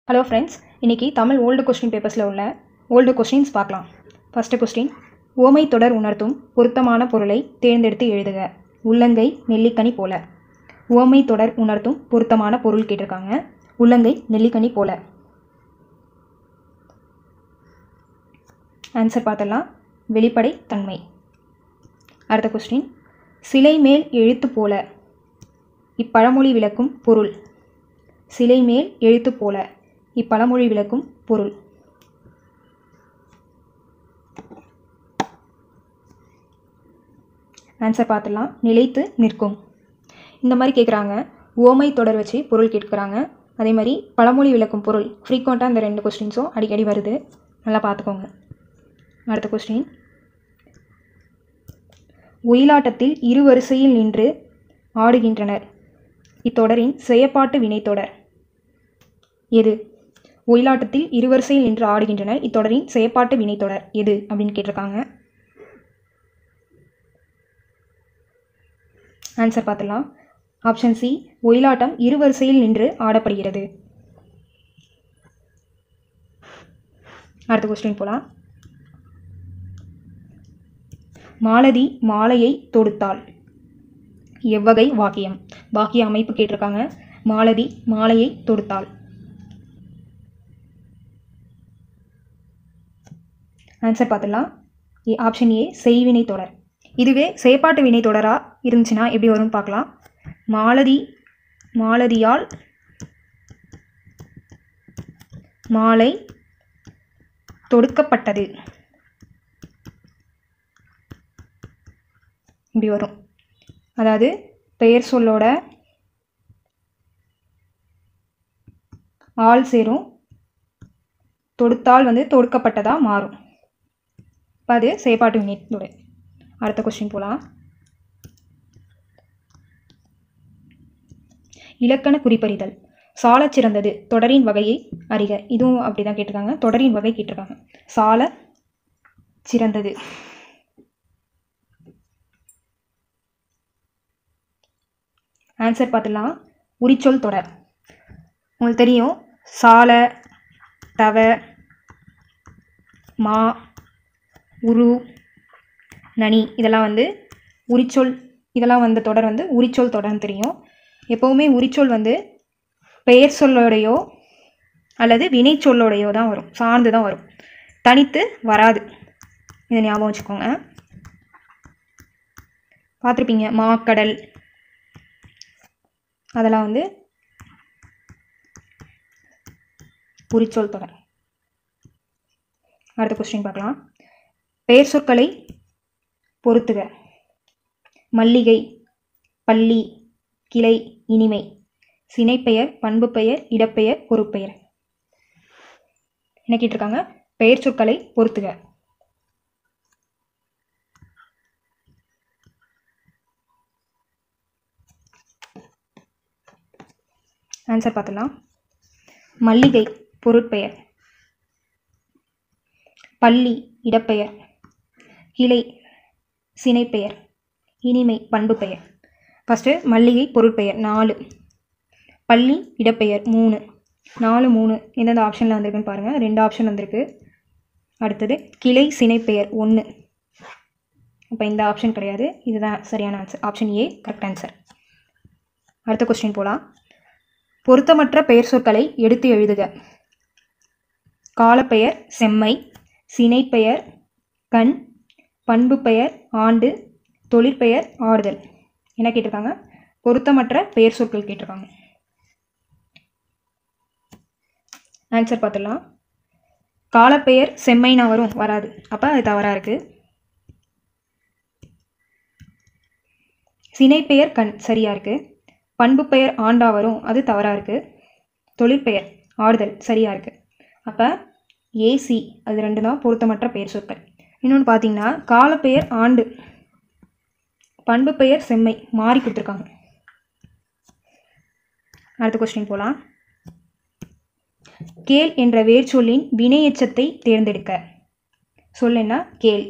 hello friends இன்றைக்கி Tamil old question பேப்பர்ஸில் உள்ள ஓல்டு கொஸ்டின்ஸ் பார்க்கலாம் ஃபஸ்ட்டு கொஸ்டின் ஓமை தொடர் உணர்த்தும் பொருத்தமான பொருளை தேர்ந்தெடுத்து எழுதுக உள்ளங்கை நெல்லிக்கனி போல ஓமை தொடர் உணர்த்தும் பொருத்தமான பொருள் கேட்டிருக்காங்க உள்ளங்கை நெல்லிக்கனி போல ஆன்சர் பார்த்தலாம் வெளிப்படை தன்மை அடுத்த கொஸ்டின் சிலை மேல் எழுத்து போல இப்பழமொழி விளக்கும் பொருள் சிலை மேல் எழுத்து போல இப்பழமொழி விளக்கும் பொருள் ஆன்சர் பார்த்துடலாம் நிலைத்து நிற்கும் இந்த மாதிரி கேட்குறாங்க ஓமை தொடர் வச்சு பொருள் கேட்குறாங்க அதே மாதிரி பழமொழி விளக்கும் பொருள் ஃப்ரீக்வெண்ட்டாக இந்த ரெண்டு கொஸ்டின்ஸும் அடிக்கடி வருது நல்லா பார்த்துக்கோங்க அடுத்த கொஸ்டின் ஒயிலாட்டத்தில் இரு வரிசையில் நின்று ஆடுகின்றனர் இத்தொடரின் செயப்பாட்டு வினைத்தொடர் எது ஒயிலாட்டத்தில் இருவரிசையில் நின்று ஆடுகின்றனர் இத்தொடரின் செயப்பாட்டு வினைத்தொடர் எது அப்படின்னு கேட்டிருக்காங்க ஆன்சர் பார்த்துலாம் ஆப்ஷன் சி ஒயிலாட்டம் இருவரிசையில் நின்று ஆடப்படுகிறது அடுத்த கொஸ்டின் போலாம் மாலதி மாலையை தொடுத்தாள் எவ்வகை வாக்கியம் வாக்கிய அமைப்பு கேட்டிருக்காங்க மாலதி மாலையை தொடுத்தாள் ஆன்சர் பார்த்துடலாம் ஆப்ஷன் ஏ செய்வினை தொடர் இதுவே செயற்பாட்டு வினை தொடராக இருந்துச்சுன்னா எப்படி வரும்னு பார்க்கலாம் மாலதி மாலதியால் மாலை தொடுக்கப்பட்டது இப்படி வரும் அதாவது பெயர் சொல்லோட ஆள் சேரும் தொடுத்தால் வந்து தொடுக்கப்பட்டதாக மாறும் இப்போ அது செயற்பாட்டு வினைத்தோட அடுத்த கொஸ்டின் போகலாம் இலக்கண குறிப்பறிதல் சாலச் சிறந்தது தொடரின் வகையை அறிக இதுவும் அப்படி தான் கேட்டிருக்காங்க தொடரின் வகை கேட்டிருக்காங்க சால சிறந்தது ஆன்சர் பார்த்துலாம் உரிச்சொல் தொடர் உங்களுக்கு தெரியும் சால தவ மா உரு நனி இதெல்லாம் வந்து உரிச்சொல் இதெல்லாம் வந்த தொடர் வந்து உரிச்சொல் தொடர்னு தெரியும் எப்போவுமே உரிச்சொல் வந்து பெயர் சொல்லோடையோ அல்லது வினை சொல்லோடையோ தான் வரும் சார்ந்து தான் வரும் தனித்து வராது இதை ஞாபகம் வச்சுக்கோங்க பார்த்துருப்பீங்க மாக்கடல் அதெல்லாம் வந்து உரிச்சொல் தொடர் அடுத்த கொஸ்டின் பார்க்கலாம் பெயர் சொற்களை பொறுத்துக மல்லிகை பள்ளி கிளை இனிமை சினைப்பெயர் பண்பு பெயர் இடப்பெயர் பொறுப்பெயர் என்ன கேட்டிருக்காங்க பெயர் சொற்களை பொறுத்துக ஆன்சர் பார்த்துலாம் மல்லிகை பொருட்பெயர் பள்ளி இடப்பெயர் கிளை சினைப்பெயர் இனிமை பண்பு பெயர் ஃபஸ்ட்டு மல்லிகை பொருட்பெயர் நாலு பள்ளி இடப்பெயர் மூணு நாலு மூணு எந்தெந்த ஆப்ஷனில் வந்திருக்குன்னு பாருங்கள் ரெண்டு ஆப்ஷன் வந்திருக்கு அடுத்தது கிளை சினைப்பெயர் ஒன்று இப்போ இந்த ஆப்ஷன் கிடையாது இதுதான் சரியான answer option A correct answer அடுத்த கொஸ்டின் போகலாம் பொருத்தமற்ற பெயர் சொற்களை எடுத்து எழுதுக காலப்பெயர் செம்மை சினைப்பெயர் கண் பண்பு பெயர் ஆண்டு தொழிற்பெயர் ஆடுதல் என்ன கேட்டிருக்காங்க பொருத்தமற்ற பெயர் சொற்கள் கேட்டிருக்காங்க ஆன்சர் பார்த்துடலாம் காலப்பெயர் செம்மைனா வரும் வராது அப்போ அது தவறாக இருக்குது சினைப்பெயர் கண் சரியாக இருக்குது பண்பு பெயர் ஆண்டா வரும் அது தவறாக இருக்குது தொழிற்பெயர் ஆடுதல் சரியாக இருக்குது அப்போ ஏசி அது ரெண்டு தான் பொருத்தமற்ற பெயர் சொற்கள் இன்னொன்று பார்த்தீங்கன்னா காலப்பெயர் ஆண்டு பண்பு பெயர் செம்மை மாறி கொடுத்துருக்காங்க அடுத்த கொஸ்டின் போகலாம் கேள் என்ற வேர்ச்சொல்லின் வினை எச்சத்தை தேர்ந்தெடுக்க சொல் என்ன கேள்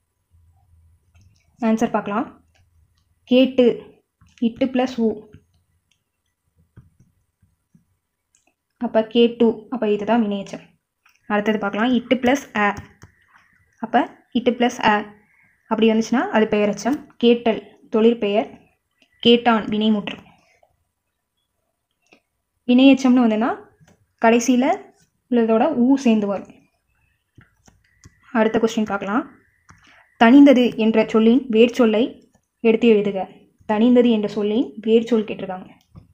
ஆன்சர் பார்க்கலாம் கேட்டு இட்டு ப்ளஸ் ஊ அப்போ கே டூ அப்போ இதுதான் வினையச்சம் அடுத்தது பார்க்கலாம் இட்டு ப்ளஸ் அ அப்போ இட்டு ப்ளஸ் அ அப்படி வந்துச்சுன்னா அது பெயரச்சம் கேட்டல் தொழிற்பெயர் கேட்டான் வினைமுற்று வினையச்சம்னு வந்ததுன்னா கடைசியில் உள்ளதோட ஊ சேர்ந்து வரும் அடுத்த கொஸ்டின் பார்க்கலாம் தனிந்தது என்ற சொல்லின் வேர்ச்சொல்லை எடுத்து எழுதுக தனிந்தது என்ற சொல்லின் வேர்ச்சொல் கேட்டிருக்காங்க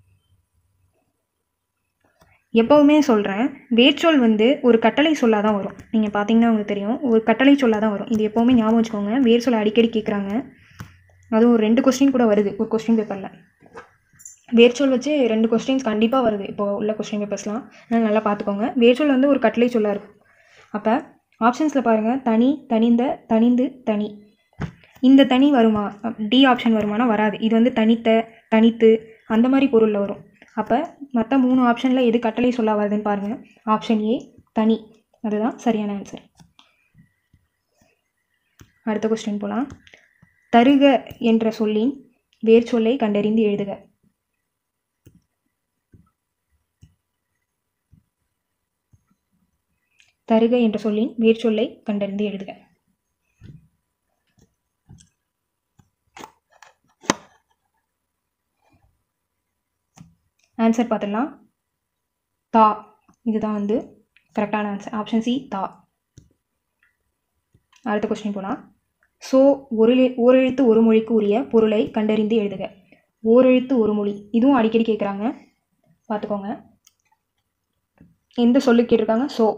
எப்போவுமே சொல்கிறேன் வேர்ச்சொல் வந்து ஒரு கட்டளை சொல்லாக தான் வரும் நீங்கள் பார்த்தீங்கன்னா உங்களுக்கு தெரியும் ஒரு கட்டளை சொல்லாக தான் வரும் இது எப்போவுமே ஞாபகம் வச்சுக்கோங்க வேர்ச்சொல் அடிக்கடி கேட்குறாங்க அதுவும் ஒரு ரெண்டு கொஸ்டின் கூட வருது ஒரு கொஸ்டின் பேப்பரில் வேர்ச்சொல் வச்சு ரெண்டு கொஸ்டின்ஸ் கண்டிப்பாக வருது இப்போ உள்ள கொஸ்டின் பேப்பர்ஸ்லாம் அதனால் நல்லா பார்த்துக்கோங்க வேர்ச்சொல் வந்து ஒரு கட்டளை சொல்லாக இருக்கும் அப்போ ஆப்ஷன்ஸில் பாருங்கள் தனி தனிந்த தனிந்து தனி இந்த தனி வருமா டி ஆப்ஷன் வருமானா வராது இது வந்து தனித்த தனித்து அந்த மாதிரி பொருளில் வரும் அப்போ மற்ற மூணு ஆப்ஷனில் எது கட்டளை சொல்ல வருதுன்னு பாருங்கள் ஆப்ஷன் ஏ தனி அதுதான் சரியான ஆன்சர் அடுத்த கொஸ்டின் போகலாம் தருக என்ற சொல்லின் வேர் சொல்லை கண்டறிந்து எழுதுக தருக என்ற சொல்லின் வேர் சொல்லை கண்டறிந்து எழுதுக ஆன்சர் பார்த்துடலாம் தா இதுதான் வந்து கரெக்டான ஆன்சர் ஆப்ஷன் சி தா அடுத்த கொஸ்டின் போகலாம் ஸோ ஒரு ஓரெழுத்து ஒரு மொழிக்கு உரிய பொருளை கண்டறிந்து எழுதுக ஓரெழுத்து ஒரு மொழி இதுவும் அடிக்கடி கேட்குறாங்க பார்த்துக்கோங்க எந்த சொல்லு கேட்டிருக்காங்க ஸோ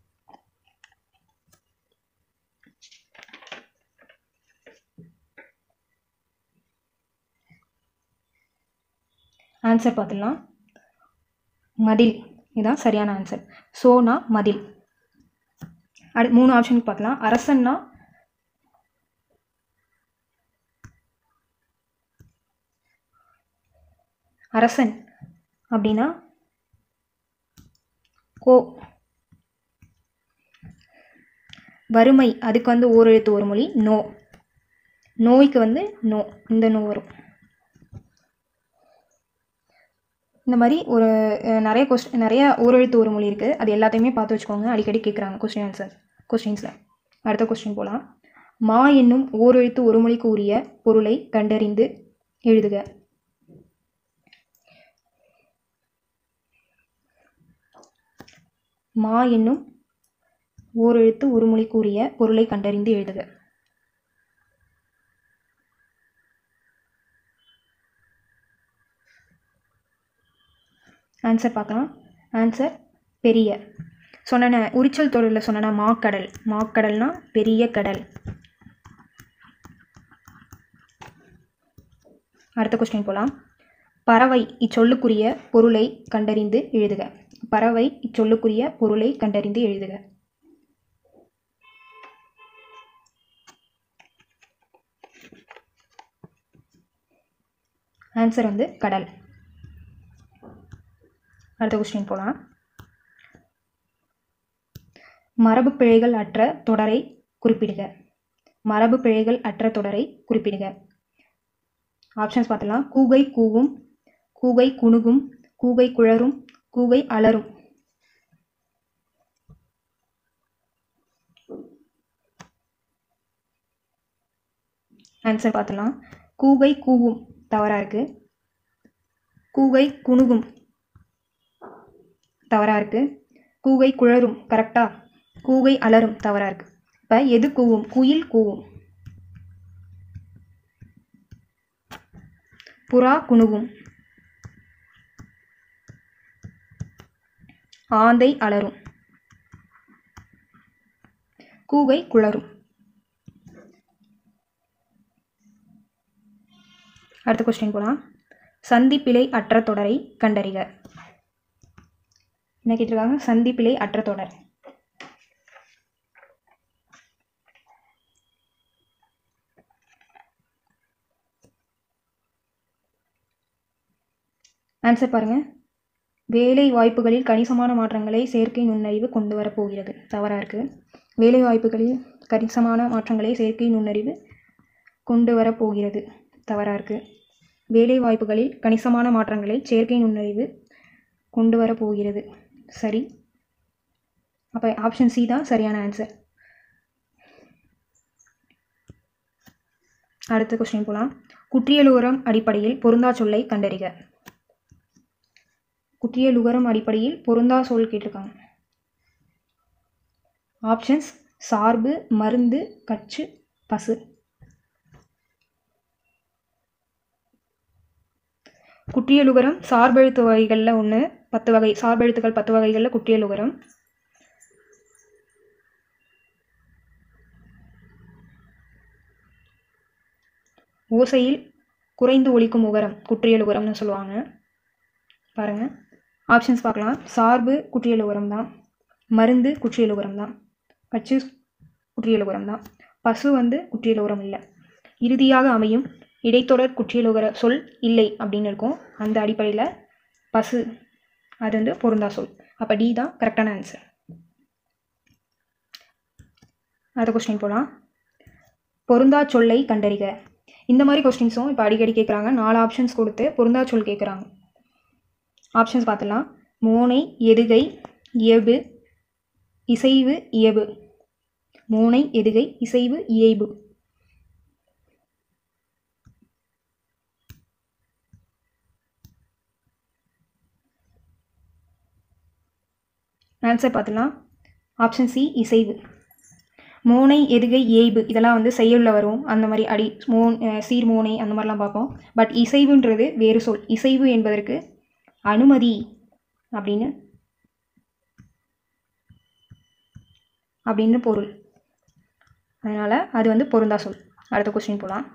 ஆன்சர் பார்த்துடலாம் மதில் இதுதான் சரியான ஆன்சர் சோனா மதில் அடு மூணு ஆப்ஷனுக்கு பார்க்கலாம் அரசன்னா அரசன் அப்படின்னா கோ வறுமை அதுக்கு வந்து ஓர் எழுத்து ஒரு மொழி நோ நோய்க்கு வந்து நோ இந்த நோ வரும் இந்த மாதிரி ஒரு அஹ், நிறைய கொஸ்ட் நிறைய ஓரெழுத்து ஒரு மொழி இருக்குது அது எல்லாத்தையுமே பார்த்து வச்சுக்கோங்க அடிக்கடி கேட்குறாங்க கொஸ்டின் ஆன்சர் கொஸ்டின்ஸில் அடுத்த கொஸ்டின் போகலாம் மா என்னும் ஓரெழுத்து ஒரு மொழிக்கு உரிய பொருளை கண்டறிந்து எழுதுக மா என்னும் ஓரெழுத்து ஒரு மொழிக்கு உரிய பொருளை கண்டறிந்து எழுதுக ஆன்சர் பார்க்கலாம் ஆன்சர் பெரிய சொன்னன உரிச்சல் தொடரில் சொன்னன மாக்கடல் மாக்கடல்னா பெரிய கடல் அடுத்த கொஸ்டின் போகலாம் பறவை இச்சொல்லுக்குரிய பொருளை கண்டறிந்து எழுதுக பறவை இச்சொல்லுக்குரிய பொருளை கண்டறிந்து எழுதுக ஆன்சர் வந்து கடல் அடுத்த கொஸ்டின் போகலாம் மரபு பிழைகள் அற்ற தொடரை குறிப்பிடுக மரபு பிழைகள் அற்ற தொடரை குறிப்பிடுக ஆப்ஷன்ஸ் பார்த்தலாம் கூகை கூவும் கூகை குணுகும் கூகை குழறும் கூகை அலறும் ஆன்சர் பார்த்தலாம் கூகை கூவும் தவறாக இருக்குது கூகை குணுகும் தவறாக இருக்குது கூகை குழறும் கரெக்டா கூகை அலறும் தவறாக இருக்குது இப்போ எது கூவும் குயில் கூவும் புறா குணுகும் ஆந்தை அலறும் கூகை குளரும் அடுத்த கொஸ்டின் போகலாம் சந்திப்பிழை அற்ற தொடரை கண்டறிக என்ன கேட்டிருக்காங்க சந்திப்பிழை அற்ற தொடர் ஆன்சர் பாருங்க வேலை வாய்ப்புகளில் கணிசமான மாற்றங்களை செயற்கை நுண்ணறிவு கொண்டு வரப்போகிறது தவறாக இருக்குது வேலை வாய்ப்புகளில் கணிசமான மாற்றங்களை செயற்கை நுண்ணறிவு கொண்டு வரப்போகிறது தவறாக இருக்குது வேலை வாய்ப்புகளில் கணிசமான மாற்றங்களை செயற்கை நுண்ணறிவு கொண்டு வரப்போகிறது சரி அப்போ ஆப்ஷன் சி தான் சரியான ஆன்சர் அடுத்த கொஸ்டின் போகலாம் குற்றியலுகரம் அடிப்படையில் பொருந்தா சொல்லை கண்டறிக குற்றியலுகரம் அடிப்படையில் பொருந்தா சொல் கேட்டிருக்காங்க ஆப்ஷன்ஸ் சார்பு மருந்து கச்சு பசு குற்றியலுகரம் சார்பெழுத்து வகைகளில் ஒன்று பத்து வகை சார்பெழுத்துக்கள் பத்து வகைகளில் குற்றியலுகரம் ஓசையில் குறைந்து ஒலிக்கும் உகரம் குற்றியலுகரம்னு சொல்லுவாங்க பாருங்கள் ஆப்ஷன்ஸ் பார்க்கலாம் சார்பு குற்றியலுகரம் தான் மருந்து குற்றியலுகரம் தான் கச்சு குற்றியலுகரம் தான் பசு வந்து குற்றியலுகரம் இல்லை இறுதியாக அமையும் இடைத்தொடர் குற்றியலுகர சொல் இல்லை அப்படின்னு இருக்கும் அந்த அடிப்படையில் பசு அது வந்து பொருந்தா சொல் அப்போ டி தான் கரெக்டான ஆன்சர் அடுத்த கொஸ்டின் போகலாம் பொருந்தா சொல்லை கண்டறிக இந்த மாதிரி கொஸ்டின்ஸும் இப்போ அடிக்கடி கேட்குறாங்க நாலு ஆப்ஷன்ஸ் கொடுத்து பொருந்தா சொல் கேட்குறாங்க ஆப்ஷன்ஸ் பார்த்துலாம் மோனை எதுகை இயல்பு இசைவு இயல்பு மோனை எதுகை இசைவு இயைபு ஆன்சர் பார்த்துலாம் ஆப்ஷன் சி இசைவு மோனை எதுகை ஏய்பு இதெல்லாம் வந்து செய்யுள்ள வரும் அந்த மாதிரி அடி மோன் அஹ் சீர் மோனை அந்த மாதிரிலாம் பார்ப்போம் பட் இசைவுன்றது வேறு சொல் இசைவு என்பதற்கு அனுமதி அப்படின்னு அப்படின்னு பொருள் அதனால் அது வந்து பொருந்தா சொல் அடுத்த கொஸ்டின் போகலாம்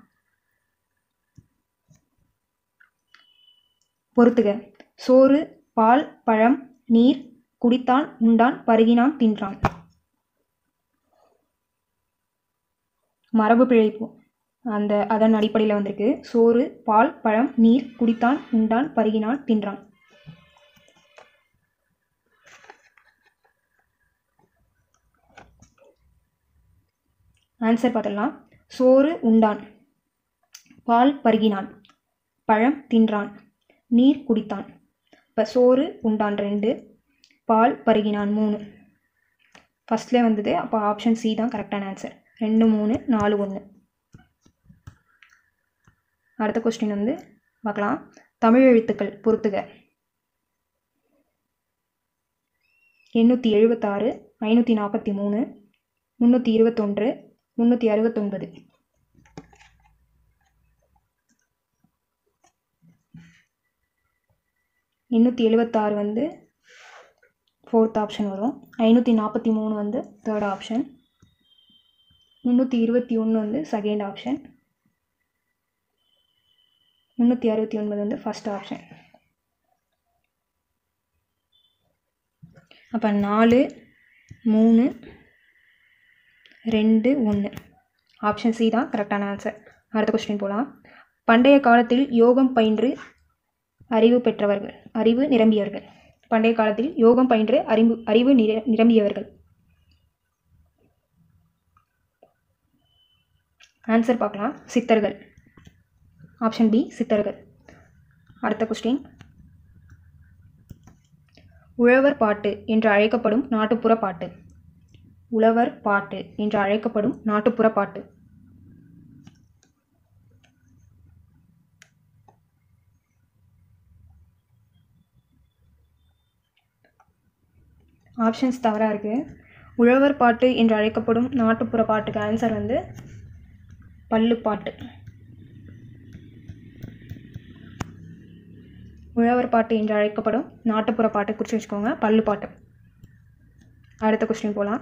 பொறுத்துக சோறு பால் பழம் நீர் குடித்தான் உண்டான் பருகினான் தின்றான் மரபு பிழைப்பு அந்த அதன் அடிப்படையில் வந்திருக்கு சோறு பால் பழம் நீர் குடித்தான் உண்டான் பருகினான் தின்றான் ஆன்சர் பார்த்துடலாம் சோறு உண்டான் பால் பருகினான் பழம் தின்றான் நீர் குடித்தான் இப்போ சோறு உண்டான் ரெண்டு பால் பருகினான் மூணு ஃபஸ்ட்லேயே வந்தது அப்போ ஆப்ஷன் சி தான் கரெக்டான ஆன்சர் ரெண்டு மூணு நாலு ஒன்று அடுத்த கொஸ்டின் வந்து பார்க்கலாம் தமிழ் எழுத்துக்கள் பொறுத்துக எண்ணூற்றி எழுபத்தாறு ஐநூற்றி நாற்பத்தி மூணு முந்நூற்றி இருபத்தொன்று முந்நூற்றி அறுபத்தொன்பது எண்ணூற்றி எழுபத்தாறு வந்து ஃபோர்த் ஆப்ஷன் வரும் ஐநூற்றி நாற்பத்தி மூணு வந்து தேர்ட் ஆப்ஷன் முந்நூற்றி இருபத்தி ஒன்று வந்து செகண்ட் ஆப்ஷன் முந்நூற்றி அறுபத்தி ஒன்பது வந்து ஃபஸ்ட் ஆப்ஷன் அப்போ நாலு மூணு ரெண்டு ஒன்று ஆப்ஷன் சி தான் கரெக்டான ஆன்சர் அடுத்த கொஸ்டின் போகலாம் பண்டைய காலத்தில் யோகம் பயின்று அறிவு பெற்றவர்கள் அறிவு நிரம்பியவர்கள் பண்டைய காலத்தில் யோகம் பயின்று அறிவு அறிவு நிர நிரம்பியவர்கள் ஆன்சர் பார்க்கலாம் சித்தர்கள் ஆப்ஷன் பி சித்தர்கள் அடுத்த கொஸ்டின் உழவர் பாட்டு என்று அழைக்கப்படும் நாட்டுப்புற பாட்டு உழவர் பாட்டு என்று அழைக்கப்படும் நாட்டுப்புற பாட்டு ஆப்ஷன்ஸ் தவறாக இருக்குது உழவர் பாட்டு என்று அழைக்கப்படும் நாட்டுப்புற பாட்டுக்கு ஆன்சர் வந்து பல்லுப்பாட்டு உழவர் பாட்டு என்று அழைக்கப்படும் நாட்டுப்புற பாட்டு குறித்து வச்சுக்கோங்க பல்லுப்பாட்டு அடுத்த கொஸ்டின் போகலாம்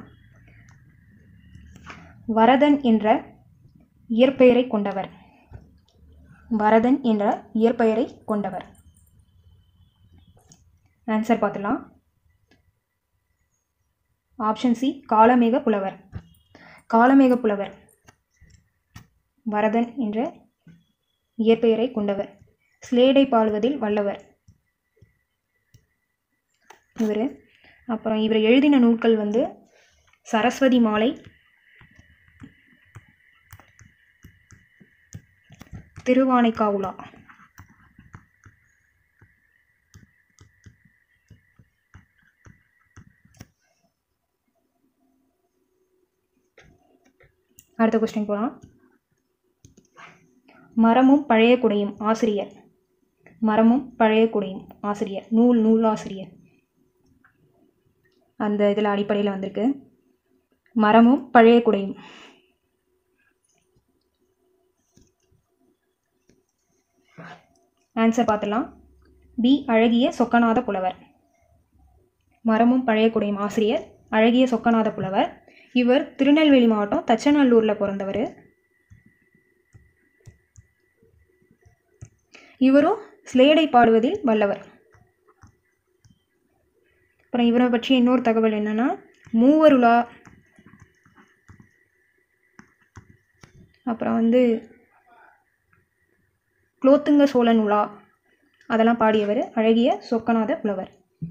வரதன் என்ற இயற்பெயரை கொண்டவர் வரதன் என்ற இயற்பெயரை கொண்டவர் ஆன்சர் பார்த்துலாம் ஆப்ஷன் சி காலமேக புலவர் காலமேக புலவர் வரதன் என்ற இயற்பெயரை கொண்டவர் ஸ்லேடை பாடுவதில் வல்லவர் இவர் அப்புறம் இவர் எழுதின நூல்கள் வந்து சரஸ்வதி மாலை திருவானைக்காவுலா அடுத்த கொஸ்டின் போகலாம் மரமும் பழைய குடையும் ஆசிரியர் மரமும் பழைய குடையும் ஆசிரியர் நூல் நூல் ஆசிரியர் அந்த இதில் அடிப்படையில் வந்திருக்கு மரமும் பழைய குடையும் ஆன்சர் பார்த்துலாம் பி அழகிய சொக்கநாத புலவர் மரமும் பழைய குடையும் ஆசிரியர் அழகிய சொக்கநாத புலவர் இவர் திருநெல்வேலி மாவட்டம் தச்சநல்லூரில் பிறந்தவர் இவரும் ஸ்லேடை பாடுவதில் வல்லவர் அப்புறம் இவரை பற்றி இன்னொரு தகவல் என்னன்னா மூவருலா அப்புறம் வந்து குலோத்துங்க சோழன் உலா அதெல்லாம் பாடியவர் அழகிய சொக்கநாத புலவர்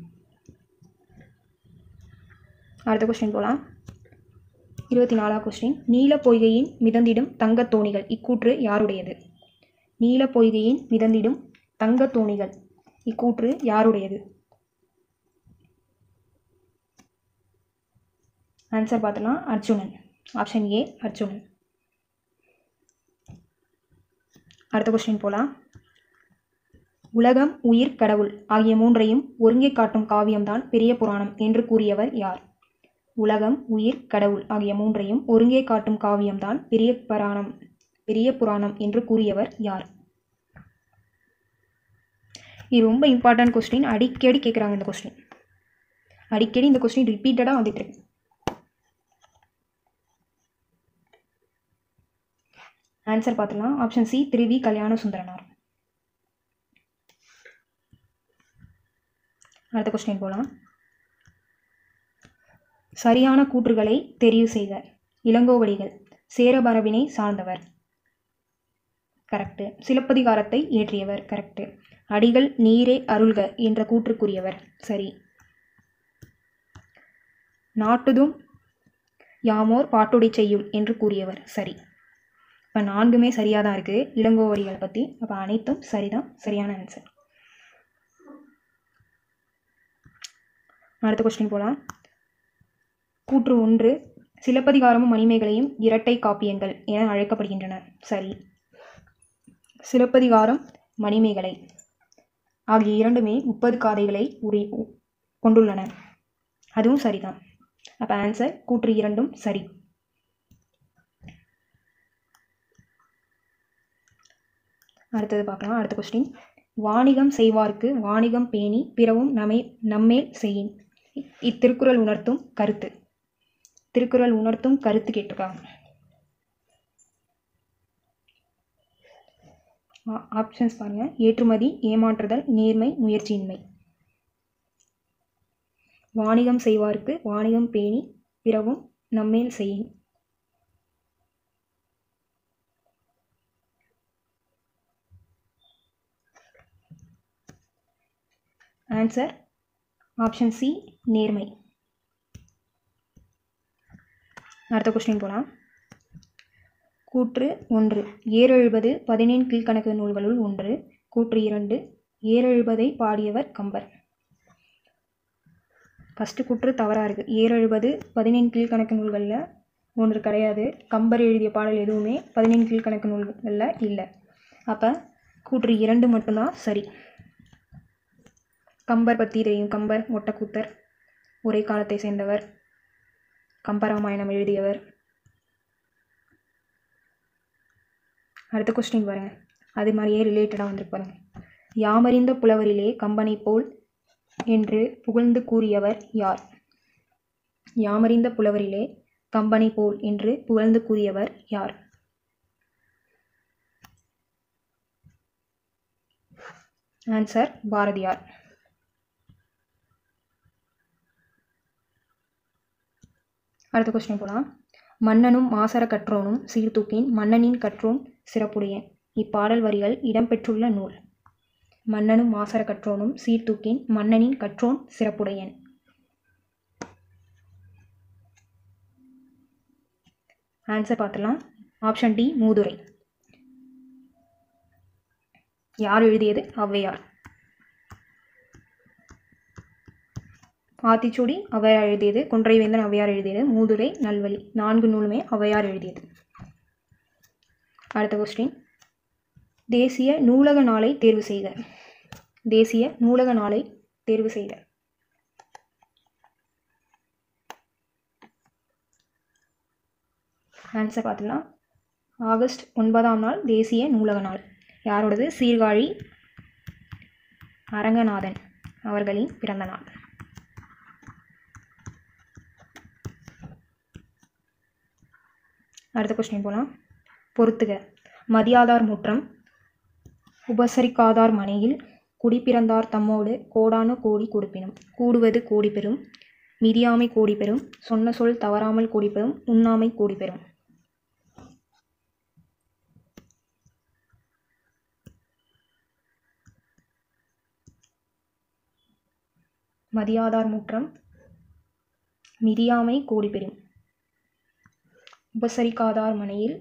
அடுத்த கொஸ்டின் போகலாம் இருபத்தி நாலாம் கொஸ்டின் நீல பொய்கையின் மிதந்திடும் தங்கத் தோணிகள் இக்கூற்று யாருடையது நீல பொய்கையின் மிதந்திடும் தங்கத் தோணிகள் இக்கூற்று யாருடையது ஆன்சர் பார்த்தலாம் அர்ஜுனன் ஆப்ஷன் ஏ அர்ஜுனன் அடுத்த கொஸ்டின் போகலாம் உலகம் உயிர் கடவுள் ஆகிய மூன்றையும் ஒருங்கே காட்டும் காவியம்தான் பெரிய புராணம் என்று கூறியவர் யார் உலகம் உயிர் கடவுள் ஆகிய மூன்றையும் ஒருங்கே காட்டும் காவியம்தான் பெரிய புராணம் பெரிய புராணம் என்று கூறியவர் யார் இது ரொம்ப இம்பார்ட்டன்ட் கொஸ்டின் அடிக்கடி கேட்குறாங்க இந்த கொஸ்டின் அடிக்கடி இந்த கொஸ்டின் ரிப்பீட்டடாக வந்துட்டு இருக்கு ஆன்சர் பார்த்துலாம் ஆப்ஷன் சி திருவி கல்யாண சுந்தரனார் அடுத்த கொஸ்டின் போகலாம் சரியான கூற்றுகளை தெரிவு செய்க இளங்கோவடிகள் சேரமரபினை சார்ந்தவர் கரெக்டு சிலப்பதிகாரத்தை இயற்றியவர் கரெக்டு அடிகள் நீரே அருள்க என்ற கூற்றுக்குரியவர் சரி நாட்டுதும் யாமோர் பாட்டுடை செய்யுள் என்று கூறியவர் சரி இப்போ நான்குமே சரியாக தான் இருக்குது இளங்கோவடிகளை பற்றி அப்போ அனைத்தும் சரிதான் சரியான ஆன்சர் அடுத்த கொஸ்டின் போகலாம் கூற்று ஒன்று சிலப்பதிகாரமும் மணிமேகலையும் இரட்டை காப்பியங்கள் என அழைக்கப்படுகின்றன சரி சிலப்பதிகாரம் மணிமேகலை ஆகிய இரண்டுமே முப்பது காதைகளை உரி கொண்டுள்ளன அதுவும் சரிதான் அப்போ ஆன்சர் கூற்று இரண்டும் சரி அடுத்தது பார்க்கலாம் அடுத்த கொஸ்டின் வாணிகம் செய்வார்க்கு வாணிகம் பேணி பிறவும் நம்மை நம்மேல் செய்யின் இத்திருக்குறள் உணர்த்தும் கருத்து திருக்குறள் உணர்த்தும் கருத்து கேட்டிருக்காங்க ஆப்ஷன்ஸ் பாருங்க ஏற்றுமதி ஏமாற்றுதல் நேர்மை முயற்சியின்மை வாணிகம் செய்வார்க்கு வாணிகம் பேணி பிறவும் நம்மேல் செய்யின் ஆன்சர் ஆப்ஷன் சி நேர்மை அடுத்த கொஸ்டின் போகலாம் கூற்று ஒன்று ஏறெழுபது பதினேழு கீழ்கணக்கு நூல்களுள் ஒன்று கூற்று இரண்டு ஏறெழுபதை பாடியவர் கம்பர் ஃபஸ்ட்டு கூற்று தவறாக இருக்குது ஏறெழுபது பதினேழு கீழ்கணக்கு நூல்களில் ஒன்று கிடையாது கம்பர் எழுதிய பாடல் எதுவுமே பதினேழு கீழ்கணக்கு நூல்களில் இல்லை அப்போ கூற்று இரண்டு மட்டும்தான் சரி கம்பர் பற்றி தெரியும் கம்பர் ஒட்டக்கூத்தர் ஒரே காலத்தை சேர்ந்தவர் கம்பராமாயணம் எழுதியவர் அடுத்த கொஸ்டின் பாருங்க அது மாதிரியே ரிலேட்டடாக வந்துருக்கு பாருங்க யாமறிந்த புலவரிலே கம்பனை போல் என்று புகழ்ந்து கூறியவர் யார் யாமறிந்த புலவரிலே கம்பனை போல் என்று புகழ்ந்து கூறியவர் யார் ஆன்சர் பாரதியார் அடுத்த கொஸ்டின் போகலாம் மன்னனும் மாசர கற்றோனும் சீர்தூக்கின் மன்னனின் கற்றோன் சிறப்புடையன் இப்பாடல் வரிகள் இடம்பெற்றுள்ள நூல் மன்னனும் மாசர கற்றோனும் சீர்தூக்கின் மன்னனின் கற்றோன் சிறப்புடையன் ஆன்சர் பார்த்துலாம் ஆப்ஷன் டி மூதுரை யார் எழுதியது ஔவையார் ஆத்திச்சூடி ஔவையார் எழுதியது கொன்றைவேந்தன் ஔவையார் எழுதியது மூதுரை நல்வழி நான்கு நூலுமே ஔவையார் எழுதியது அடுத்த கொஸ்டின் தேசிய நூலக நாளை தேர்வு செய்க தேசிய நூலக நாளை தேர்வு செய்க ஆன்சர் பார்த்தோம்னா ஆகஸ்ட் ஒன்பதாம் நாள் தேசிய நூலக நாள் யாரோடது சீர்காழி அரங்கநாதன் அவர்களின் பிறந்த நாள் அடுத்த கொஸ்டின் போகலாம் பொறுத்துக மதியாதார் முற்றம் உபசரிக்காதார் மனையில் குடிப்பிறந்தார் தம்மோடு கோடான கோடி கொடுப்பினும் கூடுவது கோடி பெறும் மிதியாமை கோடி பெறும் சொன்ன சொல் தவறாமல் கோடி பெறும் உண்ணாமை கோடி பெறும் மதியாதார் முற்றம் மிதியாமை கோடி பெறும் உபசரிக்காதார் மனையில்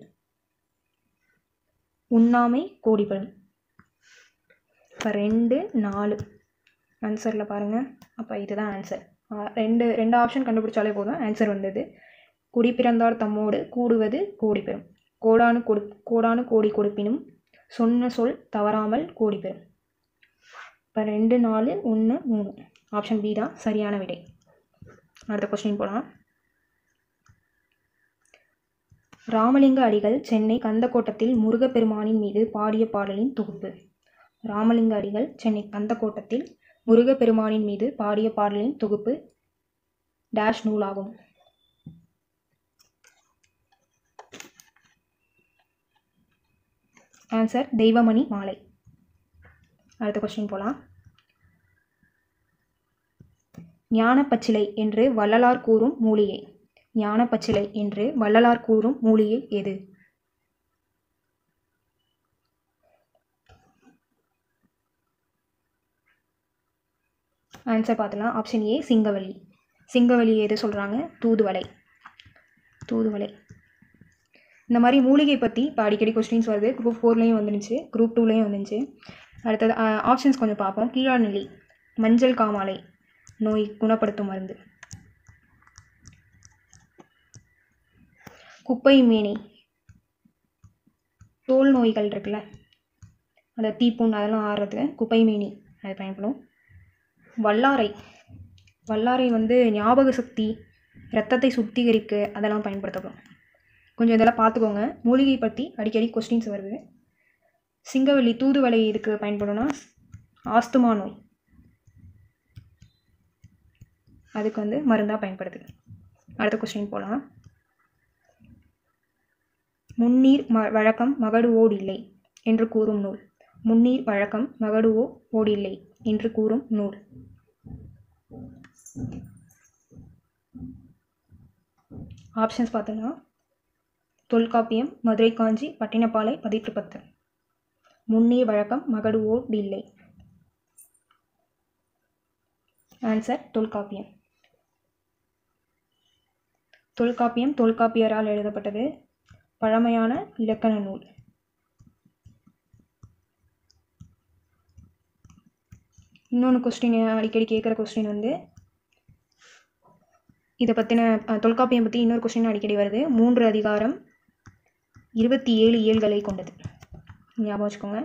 உண்ணாமை கோடி பெறும் இப்போ ரெண்டு நாலு ஆன்சரில் பாருங்கள் அப்போ இதுதான் ஆன்சர் ரெண்டு ரெண்டு ஆப்ஷன் கண்டுபிடிச்சாலே போதும் ஆன்சர் வந்தது குடி பிறந்தார் தம்மோடு கூடுவது கோடி பெறும் கோடானு கொடு கோடானு கோடி கொடுப்பினும் சொன்ன சொல் தவறாமல் கோடி பெறும் இப்போ ரெண்டு நாலு ஒன்று மூணு ஆப்ஷன் பி தான் சரியான விடை அடுத்த கொஸ்டின் போகலாம் ராமலிங்க அடிகள் சென்னை கந்தக்கோட்டத்தில் முருகப்பெருமானின் மீது பாடிய பாடலின் தொகுப்பு ராமலிங்க அடிகள் சென்னை கந்தக்கோட்டத்தில் முருகப்பெருமானின் மீது பாடிய பாடலின் தொகுப்பு டேஷ் நூலாகும் ஆன்சர் தெய்வமணி மாலை அடுத்த கொஸ்டின் போகலாம் ஞானப்பச்சிலை என்று வள்ளலார் கூறும் மூலிகை ஞானப்பச்சிலை என்று வள்ளலார் கூறும் மூலிகை எது ஆன்சர் பார்த்தலாம் ஆப்ஷன் ஏ சிங்கவலி சிங்கவலி எது சொல்கிறாங்க தூதுவளை தூதுவளை இந்த மாதிரி மூலிகை பற்றி இப்போ அடிக்கடி கொஸ்டின்ஸ் வருது குரூப் ஃபோர்லேயும் வந்துருந்துச்சு குரூப் டூலேயும் வந்துருந்துச்சு அடுத்தது ஆப்ஷன்ஸ் கொஞ்சம் பார்ப்போம் கீழாநெல்லி மஞ்சள் காமாலை நோய் குணப்படுத்தும் மருந்து குப்பை மேனி தோல் நோய்கள் இருக்குல்ல அந்த தீப்புண் அதெல்லாம் ஆடுறது குப்பை மேனி அது பயன்படும் வல்லாரை வல்லாரை வந்து ஞாபக சக்தி ரத்தத்தை சுத்திகரிக்க அதெல்லாம் பயன்படுத்தப்படும் கொஞ்சம் இதெல்லாம் பார்த்துக்கோங்க மூலிகை பற்றி அடிக்கடி கொஸ்டின்ஸ் வருது சிங்கவல்லி தூதுவளை இதுக்கு பயன்படும்னா ஆஸ்துமா நோய் அதுக்கு வந்து மருந்தாக பயன்படுது அடுத்த கொஸ்டின் போகலாம் முன்னீர் ம வழக்கம் மகடுவோடு இல்லை என்று கூறும் நூல் முன்னீர் வழக்கம் மகடுவோ ஓடில்லை என்று கூறும் நூல் ஆப்ஷன்ஸ் பார்த்தோன்னா தொல்காப்பியம் மதுரை காஞ்சி பட்டினப்பாலை பதிற்று பத்து முன்னீர் வழக்கம் மகடுவோடு இல்லை ஆன்சர் தொல்காப்பியம் தொல்காப்பியம் தொல்காப்பியரால் எழுதப்பட்டது பழமையான இலக்கண நூல் இன்னொன்று கொஸ்டின் அடிக்கடி கேட்குற கொஸ்டின் வந்து இதை பற்றின தொல்காப்பியம் பற்றி இன்னொரு கொஸ்டின் அடிக்கடி வருது மூன்று அதிகாரம் இருபத்தி ஏழு இயல்களை கொண்டது ஞாபகம் வச்சுக்கோங்க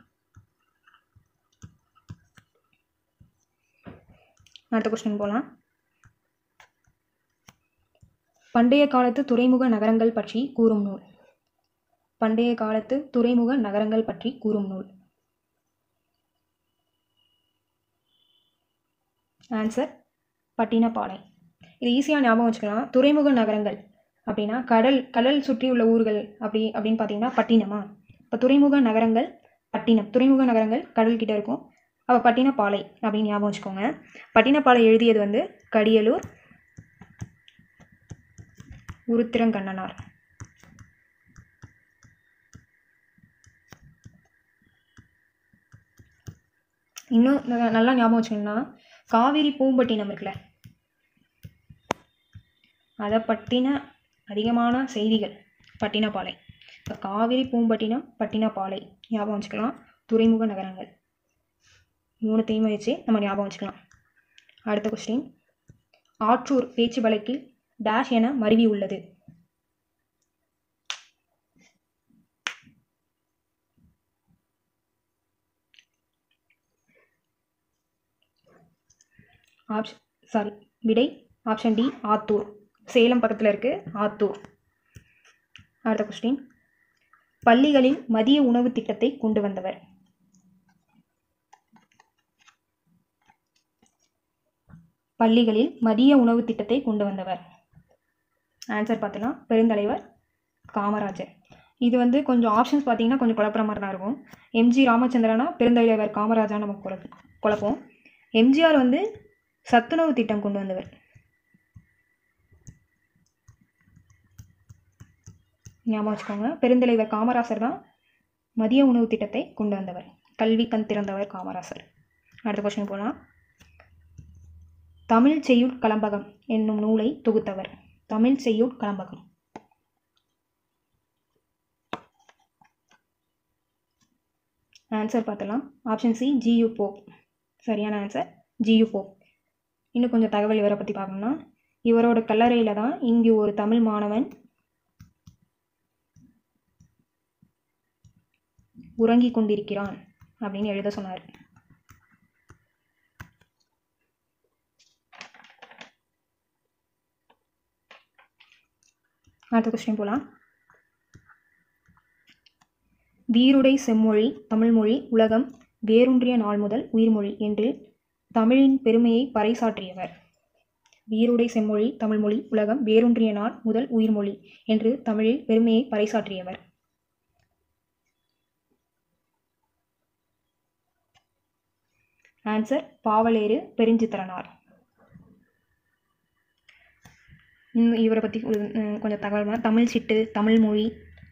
அடுத்த கொஸ்டின் போகலாம் பண்டைய காலத்து துறைமுக நகரங்கள் பற்றி கூறும் நூல் பண்டைய காலத்து துறைமுக நகரங்கள் பற்றி கூறும் நூல் ஆன்சர் பட்டினப்பாலை இது ஈஸியாக ஞாபகம் வச்சுக்கலாம் துறைமுக நகரங்கள் அப்படின்னா கடல் கடல் சுற்றி உள்ள ஊர்கள் அப்படி அப்படின்னு பார்த்தீங்கன்னா பட்டினமா இப்போ துறைமுக நகரங்கள் பட்டினம் துறைமுக நகரங்கள் கடல் கிட்ட இருக்கும் அப்போ பட்டினப்பாலை அப்படின்னு ஞாபகம் வச்சுக்கோங்க பட்டினப்பாலை எழுதியது வந்து கடியலூர் உருத்திரங்கண்ணனார் இன்னும் ந- நல்லா ஞாபகம் வச்சுக்கணும்னா காவிரி பூம்பட்டினம் இருக்குல்ல அதை பற்றின அதிகமான செய்திகள் பட்டினப்பாலை இப்போ காவிரி பூம்பட்டினம் பட்டினப்பாலை ஞாபகம் வச்சுக்கலாம் துறைமுக நகரங்கள் மூணுத்தையும் வச்சு நம்ம ஞாபகம் வச்சுக்கலாம் அடுத்த கொஸ்டின் ஆற்றூர் பேச்சு வழக்கில் டேஷ் என மருவி உள்ளது ஆப்ஷன் சாரி விடை ஆப்ஷன் டி ஆத்தூர் சேலம் பக்கத்தில் இருக்குது ஆத்தூர் அடுத்த கொஸ்டின் பள்ளிகளில் மதிய உணவு திட்டத்தை கொண்டு வந்தவர் பள்ளிகளில் மதிய உணவு திட்டத்தை கொண்டு வந்தவர் ஆன்சர் பார்த்தலாம் பெருந்தலைவர் காமராஜர் இது வந்து கொஞ்சம் ஆப்ஷன்ஸ் பார்த்தீங்கன்னா கொஞ்சம் குழப்புற மாதிரி தான் இருக்கும் எம்ஜி ராமச்சந்திரனா பெருந்தலைவர் காமராஜா நமக்கு குழப்ப குழப்பம் எம்ஜிஆர் வந்து சத்துணவு திட்டம் கொண்டு வந்தவர் ஞாபகம் வச்சுக்கோங்க பெருந்தலைவர் காமராசர் தான் மதிய உணவு திட்டத்தை கொண்டு வந்தவர் கல்வி கண் திறந்தவர் காமராசர் அடுத்த கொஸ்டின் போகலாம் தமிழ் செய்யுட் கலம்பகம் என்னும் நூலை தொகுத்தவர் தமிழ் செய்யுட் கலம்பகம் ஆன்சர் பார்த்தலாம் ஆப்ஷன் சி ஜியு போப் சரியான ஆன்சர் ஜியு போப் இன்னும் கொஞ்சம் தகவல் இவரை பற்றி பார்க்கணும்னா இவரோட கல்லறையில் தான் இங்கு ஒரு தமிழ் மாணவன் உறங்கிக் கொண்டிருக்கிறான் அப்படின்னு எழுத சொன்னார் அடுத்த கொஸ்டின் போகலாம் வீருடை செம்மொழி தமிழ்மொழி உலகம் வேரூன்றிய நாள் முதல் உயிர்மொழி என்று தமிழின் பெருமையை பறைசாற்றியவர் வீருடை செம்மொழி தமிழ்மொழி உலகம் வேரூன்றிய நாள் முதல் உயிர்மொழி என்று தமிழில் பெருமையை பறைசாற்றியவர் ஆன்சர் பாவலேறு பெருஞ்சித்திரனார் இன்னும் இவரை பற்றி கொஞ்சம் தகவல் தமிழ் சிட்டு தமிழ் மொழி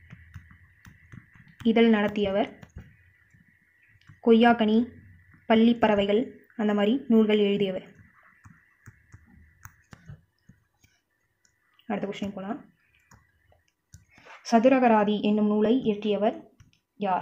இதழ் நடத்தியவர் கொய்யாக்கனி பள்ளி பறவைகள் அந்த மாதிரி நூல்கள் எழுதியவர் அடுத்த கொஸ்டின் போகலாம் சதுரகராதி என்னும் நூலை இயற்றியவர் யார்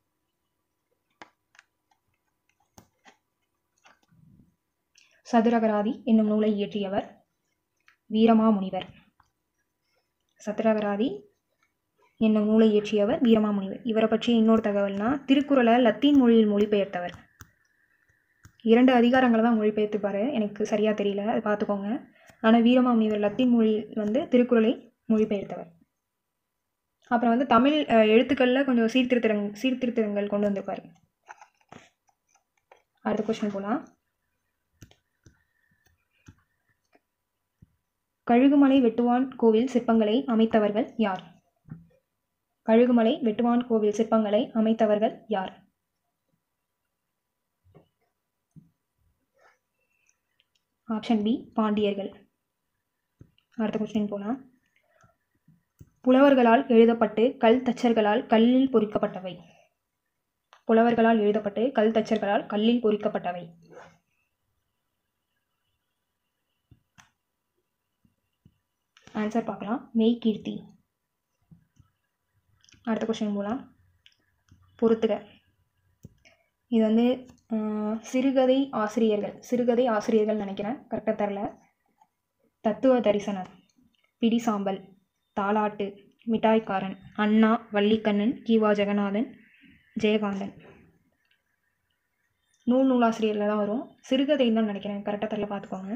சதுரகராதி என்னும் நூலை இயற்றியவர் வீரமாமுனிவர் சதுரகராதி என்னும் நூலை இயற்றியவர் வீரமாமுனிவர் இவரை பற்றி இன்னொரு தகவல்னா திருக்குறளை லத்தீன் மொழியில் மொழிபெயர்த்தவர் இரண்டு அதிகாரங்களை தான் மொழிபெயர்த்துப்பாரு எனக்கு சரியாக தெரியல அதை பார்த்துக்கோங்க ஆனால் வீரமாமுனிவர் லத்தீன் மொழியில் வந்து திருக்குறளை மொழிபெயர்த்தவர் அப்புறம் வந்து தமிழ் அஹ், எழுத்துக்களில் கொஞ்சம் சீர்திருத்தங் சீர்திருத்தங்கள் கொண்டு வந்திருப்பார் அடுத்த கொஸ்டின் போகலாம் கழுகுமலை வெட்டுவான் கோவில் சிற்பங்களை அமைத்தவர்கள் யார் கழுகுமலை வெட்டுவான் கோவில் சிற்பங்களை அமைத்தவர்கள் யார் ஆப்ஷன் பி பாண்டியர்கள் அடுத்த கொஸ்டின் போகலாம் புலவர்களால் எழுதப்பட்டு கல் தச்சர்களால் கல்லில் பொறிக்கப்பட்டவை புலவர்களால் எழுதப்பட்டு கல் தச்சர்களால் கல்லில் பொறிக்கப்பட்டவை ஆன்சர் பார்க்கலாம் மெய்கீர்த்தி அடுத்த கொஸ்டின் போகலாம் பொறுத்துக இது வந்து ஆஹ், சிறுகதை ஆசிரியர்கள் சிறுகதை ஆசிரியர்கள் நினைக்கிறேன் கரெக்டாக தரல தத்துவ தரிசனம் பிடி சாம்பல் தாலாட்டு மிட்டாய்க்காரன் அண்ணா வள்ளிக்கண்ணன் கீவா ஜெகநாதன் ஜெயகாந்தன் நூல் நூலாசிரியரில் தான் வரும் சிறுகதைன்னு தான் நினைக்கிறேன் கரெக்டாக தரல பார்த்துக்கோங்க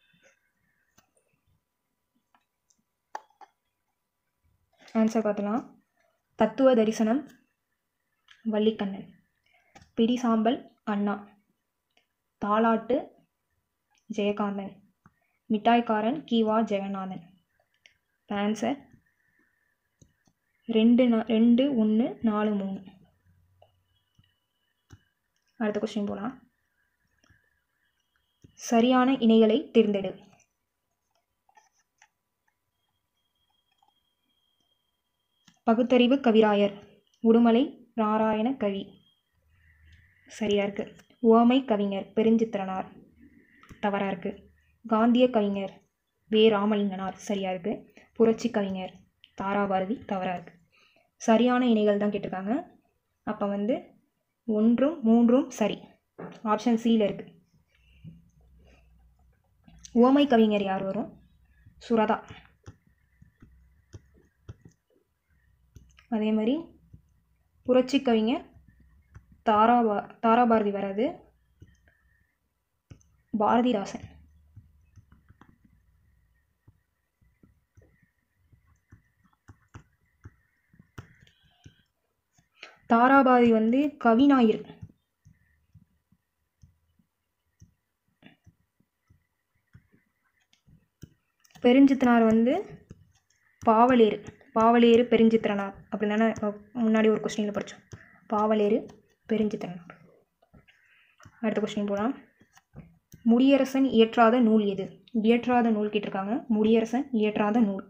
ஆன்சர் பார்த்தலாம் தத்துவ தரிசனம் வள்ளிக்கண்ணன் பிடி சாம்பல் அண்ணா தாலாட்டு ஜெயகாந்தன் மிட்டாய்க்காரன் கீவா ஜெகநாதன் ஆன்சர் ரெண்டு நா ரெண்டு ஒன்று நாலு மூணு அடுத்த கொஸ்டின் போகலாம் சரியான இணைகளை தேர்ந்தெடு பகுத்தறிவு கவிராயர் உடுமலை நாராயண கவி சரியா இருக்கு உவமை கவிஞர் பெருஞ்சித்திரனார் தவறா இருக்கு காந்திய கவிஞர் வே ராமலிங்கனார் சரியா இருக்கு புரட்சி கவிஞர் தாராபாரதி தவறா இருக்கு சரியான இணைகள் தான் கேட்டிருக்காங்க அப்போ வந்து ஒன்றும் மூன்றும் சரி ஆப்ஷன் சியில் இருக்கு உவமை கவிஞர் யார் வரும் சுரதா அதே மாதிரி புரட்சி கவிஞர் தாராபா தாராபாரதி வராது பாரதிதாசன் தாராபாதி வந்து கவிஞாயிறு பெருஞ்சித்தனார் வந்து பாவலேறு பாவலேறு பெருஞ்சித்திரனார் அப்படின்னு தானே முன்னாடி ஒரு கொஸ்டினில் படித்தோம் பாவலேறு பெருஞ்சித்திரனார் அடுத்த கொஸ்டின் போகலாம் முடியரசன் இயற்றாத நூல் எது இயற்றாத நூல் கேட்டிருக்காங்க முடியரசன் இயற்றாத நூல்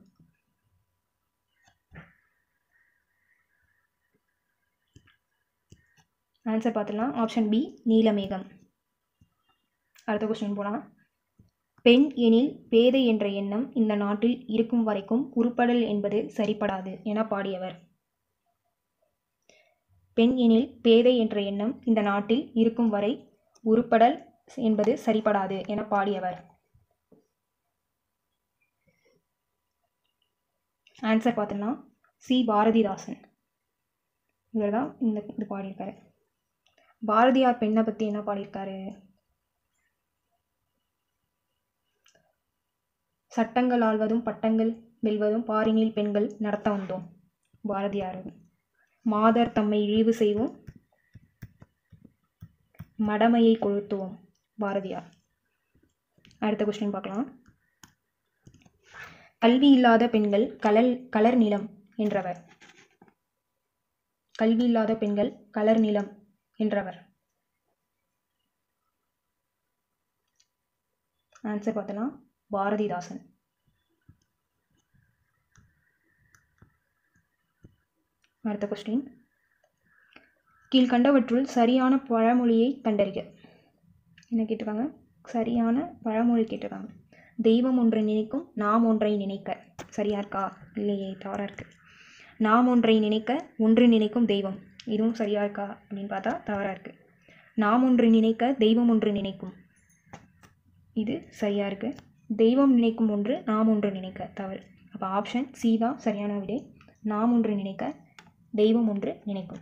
ஆன்சர் பார்த்துடலாம் ஆப்ஷன் பி நீலமேகம் அடுத்த கொஸ்டின் போகலாம் பெண் எனில் பேதை என்ற எண்ணம் இந்த நாட்டில் இருக்கும் வரைக்கும் உருப்படல் என்பது சரிப்படாது என பாடியவர் பெண் எனில் பேதை என்ற எண்ணம் இந்த நாட்டில் இருக்கும் வரை உருப்படல் என்பது சரிப்படாது என பாடியவர் ஆன்சர் பார்த்தோம்னா சி பாரதிதாசன் இவர் தான் இந்த இது பாடியிருக்காரு பாரதியார் பெண்ணை பற்றி என்ன பாடியிருக்காரு சட்டங்கள் ஆள்வதும் பட்டங்கள் வெல்வதும் பாரினில் பெண்கள் நடத்த வந்தோம் பாரதியார் மாதர் தம்மை இழிவு செய்வோம் மடமையை கொளுத்துவோம் பாரதியார் அடுத்த கொஸ்டின் பார்க்கலாம் கல்வி இல்லாத பெண்கள் கலல் கலர் நிலம் என்றவர் கல்வி இல்லாத பெண்கள் கலர் நிலம் என்றவர் ஆன்சர் பார்த்தலாம் பாரதிதாசன் அடுத்த கொஸ்டின் கீழ்கண்டவற்றுள் சரியான பழமொழியை கண்டறிக என்ன கேட்டிருக்காங்க சரியான பழமொழி கேட்டிருக்காங்க தெய்வம் ஒன்றை நினைக்கும் நாம் ஒன்றை நினைக்க சரியா இருக்கா இல்லையே தவறாக இருக்கு நாம் ஒன்றை நினைக்க ஒன்று நினைக்கும் தெய்வம் இதுவும் சரியா இருக்கா அப்படின்னு பார்த்தா தவறாக இருக்கு நாம் ஒன்று நினைக்க தெய்வம் ஒன்று நினைக்கும் இது சரியா இருக்கு தெய்வம் நினைக்கும் ஒன்று நாம் ஒன்று நினைக்க தவறு அப்போ ஆப்ஷன் சி தான் சரியான விடை நாம் ஒன்று நினைக்க தெய்வம் ஒன்று நினைக்கும்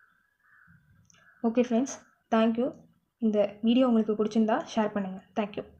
ஓகே ஃப்ரெண்ட்ஸ் தேங்க்யூ இந்த வீடியோ உங்களுக்கு பிடிச்சிருந்தா ஷேர் பண்ணுங்கள் தேங்க்யூ